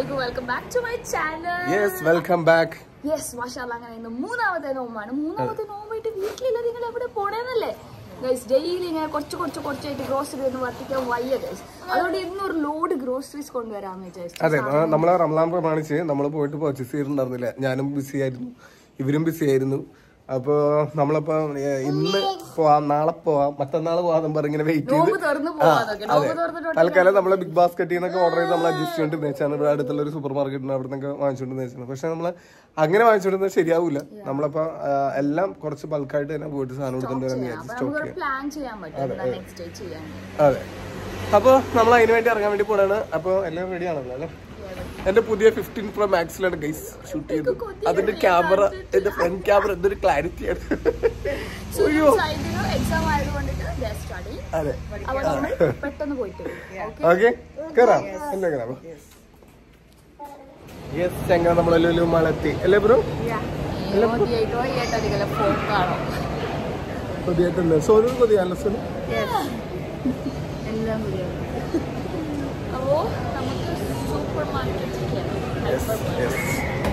അസ്സലാമലൈക്കും welcome back to my channel yes welcome back yes മാഷാല്ല അങ്ങനെ ഇന്ന് മൂന്നാമത്തെ നോമ്പാണ് മൂന്നാമത്തെ നോമ്പായിട്ട് വീട്ടിലില്ല നിങ്ങൾ എവിടെ പോണേന്നല്ലേ ഗൈസ് ഡെയിലി ഇങ്ങനെ കുറച്ച് കുറച്ച് കുറച്ചായിട്ട് ഗ്രോസറി ഒന്ന് വർത്തിക്കാൻ വയ്യ ഗൈസ് അതുകൊണ്ട് ഇന്ന് ഒരു ലോഡ് ഗ്രോസറീസ് കൊണ്ടുവരാമെന്ന് വിചാരിച്ചു അതെ ആ, നമ്മളെ റംലാൻ പ്രമാണിച്ച് നമ്മൾ പോയിട്ട് പർച്ചേസ് ചെയ്തിട്ടുണ്ടായിരുന്നില്ല ഞാനും ബിസി ആയിരുന്നു ഇവരും ബിസി ആയിരുന്നു അപ്പൊ നമ്മളിപ്പോ ഏ, ഇന്ന് പോവാം നാളെ പോവാം മറ്റന്നാൾ പോവാം പറഞ്ഞ് ഇങ്ങനെ വെയിറ്റ് ചെയ്ത് നോമ്പ് തുറന്ന് പോവാന്നൊക്കെ അതെ നോമ്പ് തുറന്നിട്ട് തൽക്കാലം നമ്മളെ ബിഗ് ബാസ്ക്കറ്റിൽ നിന്നൊക്കെ ഓർഡർ ചെയ്ത് നമ്മൾ അഡ്ജസ്റ്റ് ചെയ്തിട്ട് വെച്ചാണ് ഇവിടെ അടുത്തുള്ള ഒരു സൂപ്പർ മാർക്കറ്റിന് അവിടെ നിന്നൊക്കെ വാങ്ങിച്ചുകൊണ്ട് വെച്ചാണ് പക്ഷെ നമ്മൾ അങ്ങനെ വാങ്ങിച്ചുകൊണ്ടിരുന്നത് ശരിയാവില്ല നമ്മളിപ്പോ ആ, എല്ലാം കുറച്ച് ബൾക്കായിട്ട് തന്നെ പോയിട്ട് സാധനം എടുത്തിട്ട് വരാൻ വിചാരിച്ചു അപ്പൊ സ്റ്റോക്ക് നമുക്കൊരു പ്ലാൻ ചെയ്യാൻ പറ്റും നെക്സ്റ്റ് ഡേ ചെയ്യാൻ അതെ അപ്പൊ നമ്മൾ അതിന് വേണ്ടി ഇറങ്ങാൻ വേണ്ടി പോണാണ് അപ്പൊ എല്ലാം റെഡി ആണല്ലോ അല്ലേ എന്റെ പുതിയ ഫിഫ്റ്റീൻ പ്രോ മാക്സിലാണ് ഗൈസ് ഷൂട്ട് ചെയ്തത് അതിന്റെ ക്യാമറ എന്റെ ഫ്രണ്ട് ക്യാമറ എന്തൊരു ക്ലാരിറ്റിയാണ് അയ്യോ എക്സാം ആയതുകൊണ്ടിട്ട് സ്റ്റഡി അതെ അപ്പൊ നമ്മൾ പെട്ടെന്ന് പോയിട്ട് വരും. ഓക്കെ കേറാം എന്നെ കേറാം യെസ് ചങ്ങ നമ്മളെല്ലാം മഴത്തി അല്ലേ ബ്രോ മോദിയായിട്ടോ ഈയായിട്ടോ അധികം ഫോൺ കാണോ കൊതിയായിട്ടല്ലേ സോനു കൊതിയാണല്ലോ സോനു എല്ലാം അപ്പോ നമുക്ക് സൂപ്പർ മാർക്കറ്റ് യെസ് യെസ്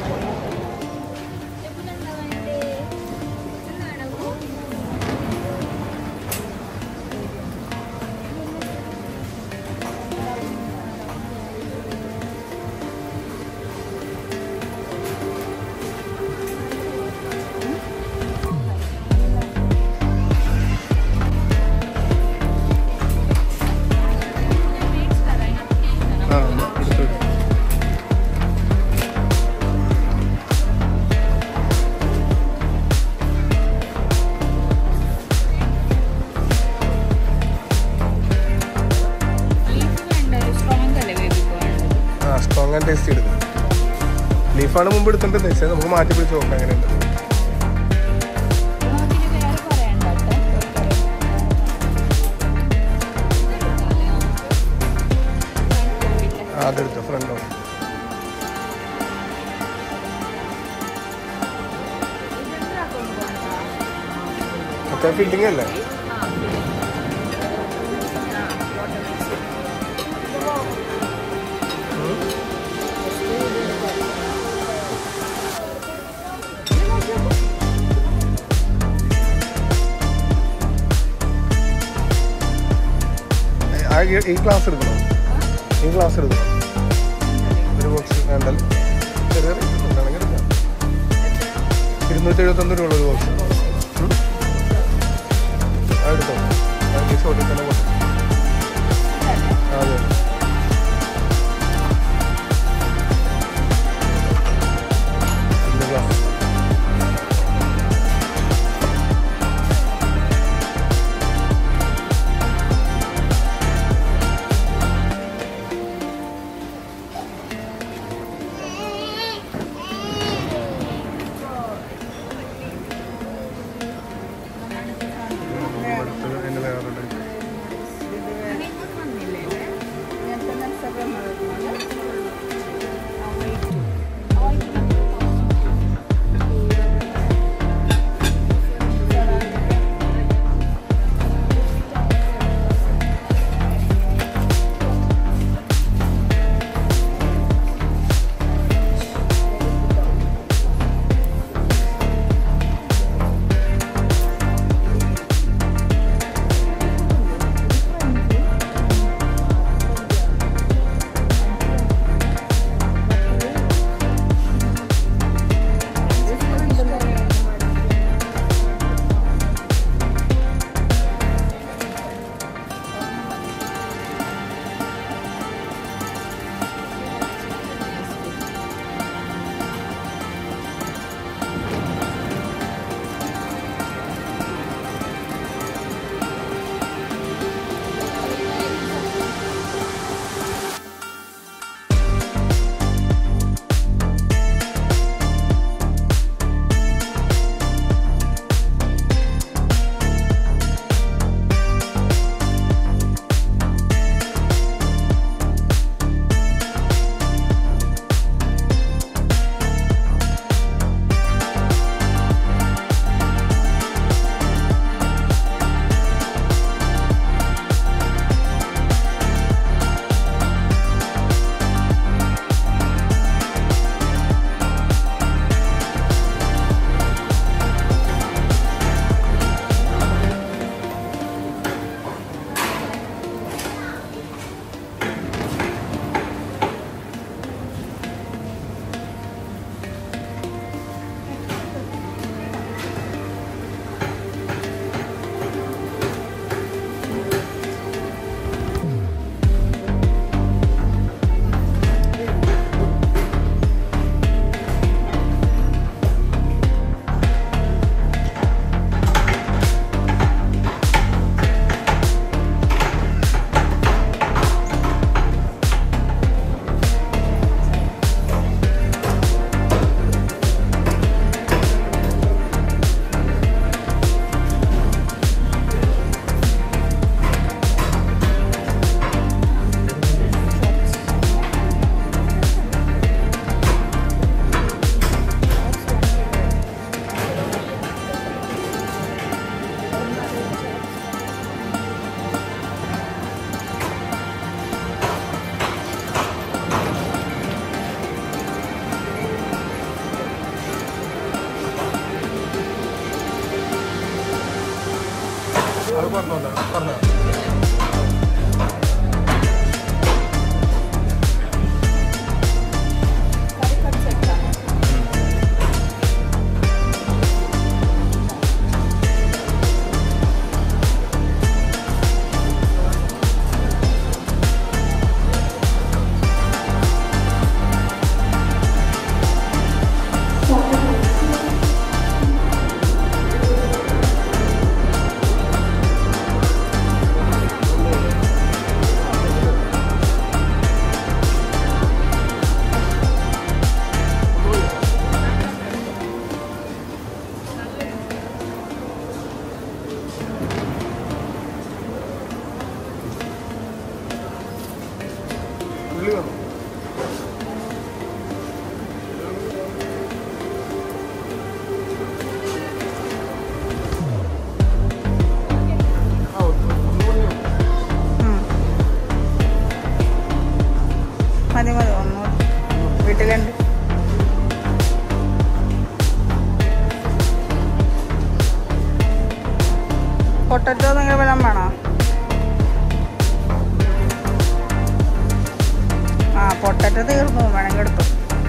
ആ എടുത്തു ആ സ്ട്രോങ് ആൻഡ് ടേസ്റ്റ് എടുക്കും ലീഫാണ് മുമ്പ് എടുത്തിട്ടുണ്ട് പക്ഷേ നമുക്ക് മാറ്റി പിടിച്ച് നോക്കാം അങ്ങനെയുണ്ട് ആ, അതെടുത്തോ ഫ്രണ്ടോ മറ്റേ ഫില്ലിംഗ് അല്ലേ ആ, ഈ- ഈ ക്ലാസ് എടുക്കണോ ഈ ക്ലാസ് എടുക്കണോ ഒരു ബോക്സ് വേണ്ടൽ ചെറിയ റേറ്റ് ഉണ്ടെങ്കിൽ എടുക്കാം ഇരുന്നൂറ്റി എഴുപത്തൊന്ന് രൂപ ഒരു ബോക്സ് എടുത്തോ ആ, ഈ ഷോട്ടിൽ തന്നെ കൊടുത്തു അതെ രണ്ട് ഗ്ലാസ് അത് പറഞ്ഞോട്ടെ പറഞ്ഞോ ഉള്ളി വേണം ആ, ഒന്ന് മതി. ഉം. മതി മതി ഒന്ന് വീട്ടിലുണ്ട് പൊട്ടറ്റോ നിങ്ങൾ വെള്ളം വേണോ ആ പൊട്ടറ്റോ തീർന്നു വേണമെങ്കിൽ എടുത്തു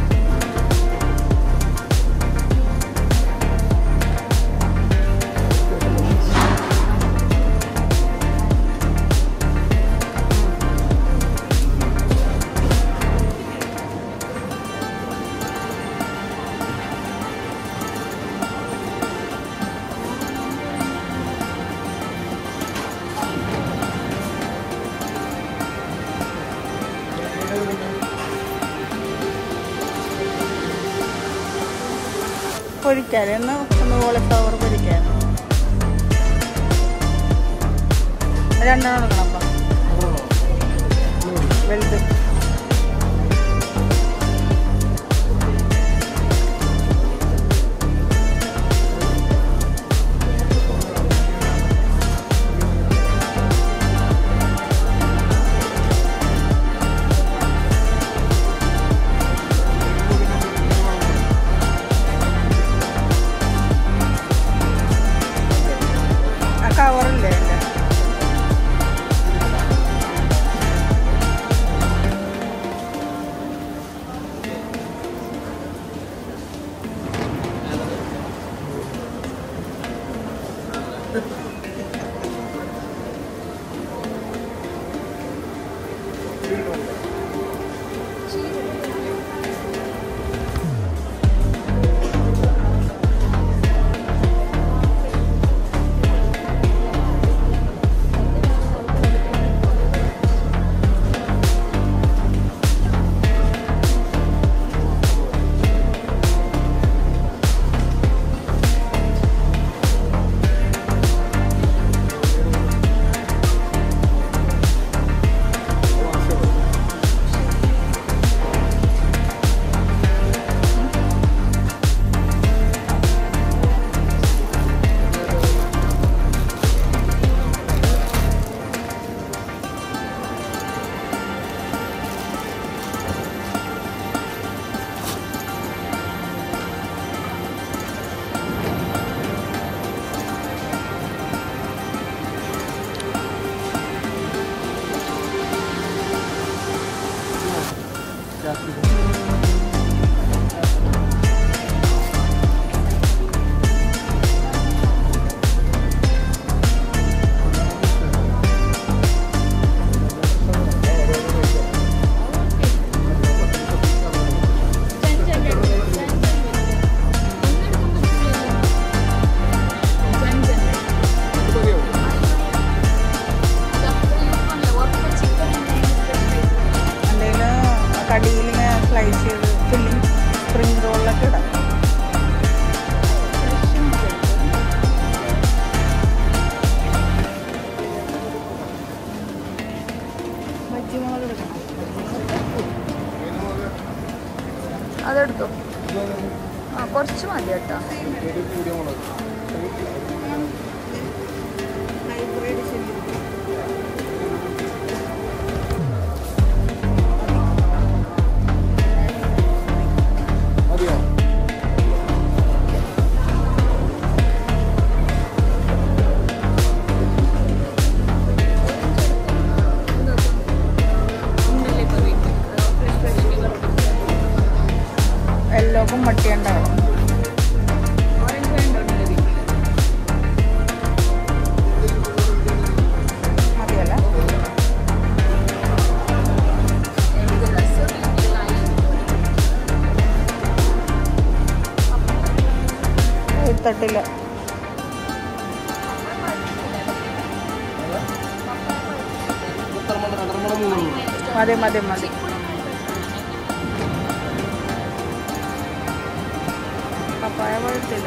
പൊരിക്കാല് ഒന്ന് ഒന്ന് കോളിഫ്ലവർ പൊരിക്കാൻ രണ്ടെണ്ണം എടുക്കണം അപ്പം വലുത് ആ കവറില്ലേ എൻ്റെ എന്തെങ്കിലും കടിയിൽ ഇങ്ങനെ സ്ലൈസ് ചെയ്ത് ഫില്ലിങ് സ്പ്രിംഗ് റോളിലൊക്കെ ഇടാം ബജ്ജി മുളക് എടുക്കണം അതെടുത്തോ ആ കുറച്ച് മതി കേട്ടോ ഹൈബ്രിഡ് ചില്ലി മതിയോ ആ മതി മതി മതി പപ്പായ പഴുത്തില്ല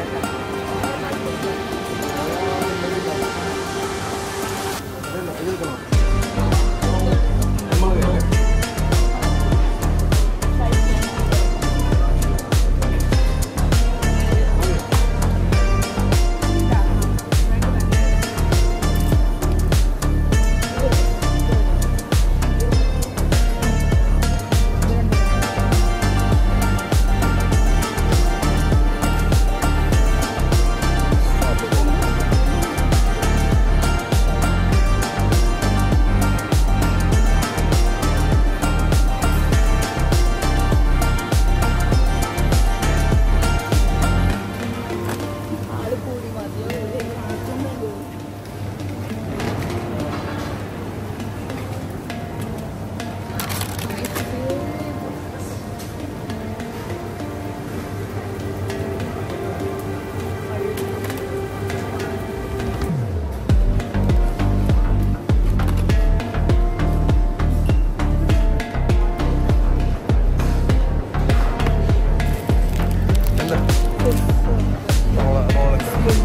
എന്താ റോള റോളൊക്കെ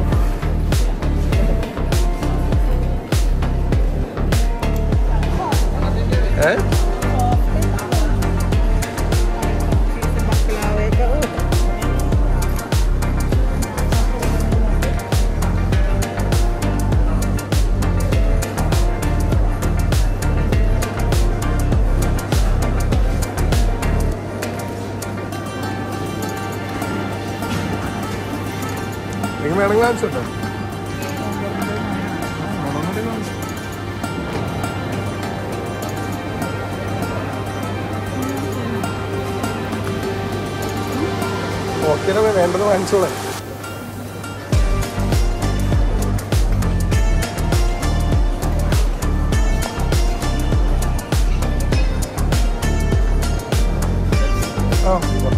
ഏ നിങ്ങൾ വേണമെങ്കിൽ കാണിച്ചോട്ടോ ഓക്കെ വേണ്ടത് വാങ്ങിച്ചോളെ ആ വാ.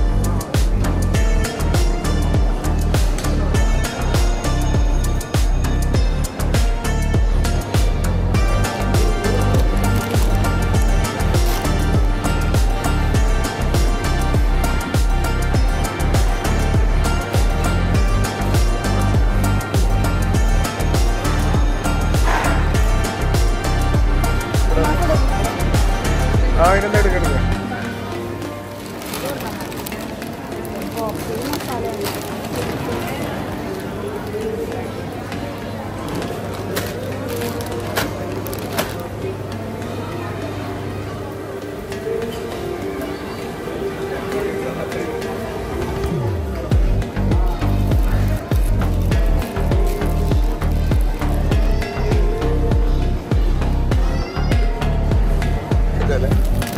ആ ഇതിനെന്താ എടുക്കണത് ഇതല്ലേ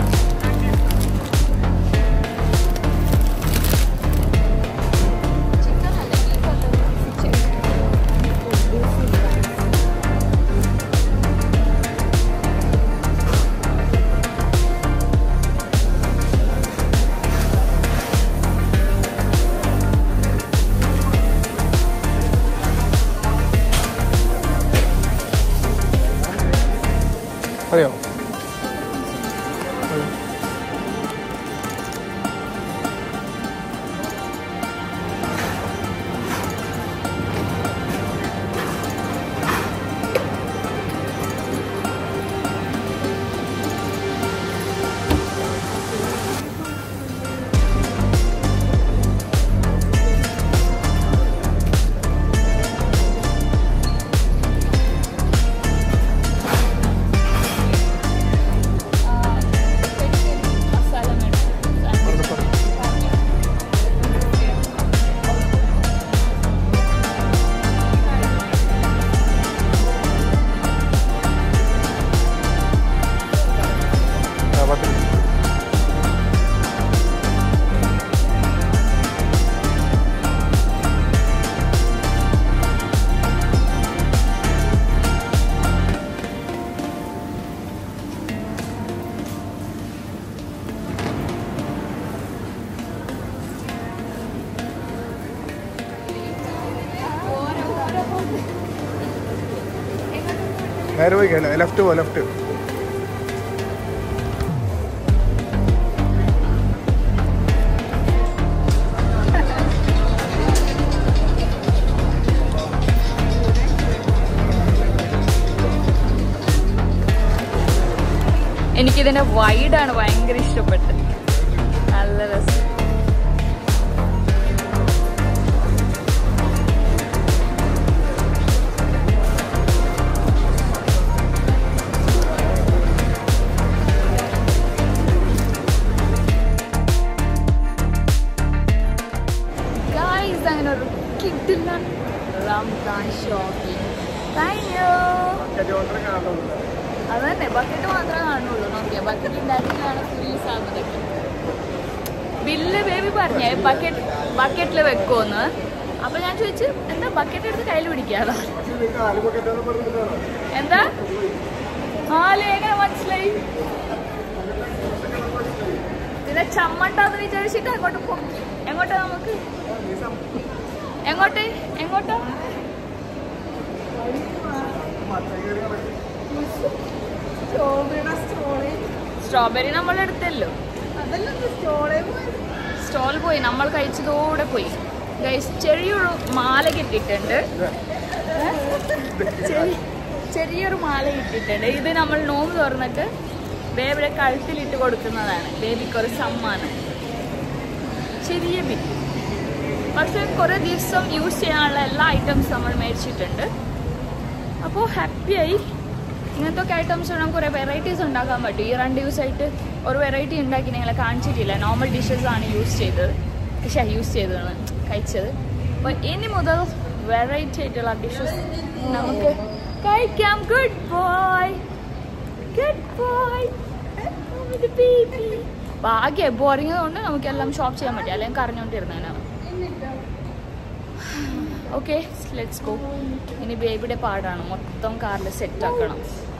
അറിയോ ആ പത്ത് മിനിറ്റ് നേരെ പോയി ലെഫ്റ്റ് പോ ലെഫ്റ്റ് എനിക്കിതിന്റെ വൈഡാണ് ഭയങ്കര ഇഷ്ടപ്പെട്ടത് നല്ല രസം ഗായ്സ് അങ്ങനെ ഒരു കിട്ടില്ല റംസാൻ ഷോപ്പിംഗ് കഴിഞ്ഞു അത് തന്നെ ബക്കറ്റ് മാത്രമേ കാണുള്ളൂ നോക്കിയാ ബക്കറ്റ് ഉണ്ടാക്കിയാണ് ഫുൾ സാധനമൊക്കെ ബില്ല് ബേബി പറഞ്ഞേ ബക്കറ്റ് ബക്കറ്റിൽ വെക്കുമെന്ന് അപ്പൊ ഞാൻ ചോദിച്ചു എന്താ ബക്കറ്റ് എടുത്ത് കയ്യിൽ പിടിക്കാതാ എന്താ ഹാല് എങ്ങനെ മനസ്സിലായി പിന്നെ ചമ്മണ്ടാന്ന് വിചാരിച്ചിട്ട് അങ്ങോട്ട് പോകും എങ്ങോട്ടാ നമുക്ക് എങ്ങോട്ട് എങ്ങോട്ടാ സ്ട്രോബെറി നമ്മൾ എടുത്തല്ലോ സ്റ്റോൾ പോയി നമ്മൾ കഴിച്ചതോടെ പോയി ഗൈസ് ചെറിയൊരു മാല കിട്ടിയിട്ടുണ്ട് ചെറി- ചെറിയൊരു മാല കിട്ടിയിട്ടുണ്ട് ഇത് നമ്മൾ നോമ്പ് തുറന്നിട്ട് ബേബിയുടെ കഴുത്തിലിട്ട് കൊടുക്കുന്നതാണ് ബേബിക്ക് ഒരു സമ്മാനം ചെറിയ ബിറ്റ് പക്ഷെ കുറേ ദിവസം യൂസ് ചെയ്യാനുള്ള എല്ലാ ഐറ്റംസ് നമ്മൾ മേടിച്ചിട്ടുണ്ട് അപ്പോൾ ഹാപ്പിയായി ഇങ്ങനത്തെ ഒക്കെ ഐറ്റംസ് നമുക്ക് കുറേ വെറൈറ്റീസ് ഉണ്ടാക്കാൻ പറ്റും ഈ രണ്ട് ദിവസമായിട്ട് ഒരു വെറൈറ്റി ഉണ്ടാക്കി നിങ്ങളെ കാണിച്ചിട്ടില്ല നോർമൽ ഡിഷസ് ആണ് യൂസ് ചെയ്തത് പക്ഷേ യൂസ് ചെയ്തതാണ് കഴിച്ചത് അപ്പോൾ ഇനി മുതൽ വെറൈറ്റി ആയിട്ടുള്ള ഡിഷസ് നമുക്ക് കഴിക്കാം ഗുഡ് ബോയ് ഗുഡ് ബോയ് ഭാഗ്യം ബോറിങ് കൊണ്ട് നമുക്കെല്ലാം ഷോപ്പ് ചെയ്യാൻ പറ്റും അല്ലെങ്കിൽ കറഞ്ഞുകൊണ്ടിരുന്നേനാണ് ഓക്കെ ലെറ്റ്സ് ഗോ ഇനി ബേബിയുടെ പാടാണ് മൊത്തം കാറിൽ സെറ്റ് ആക്കണം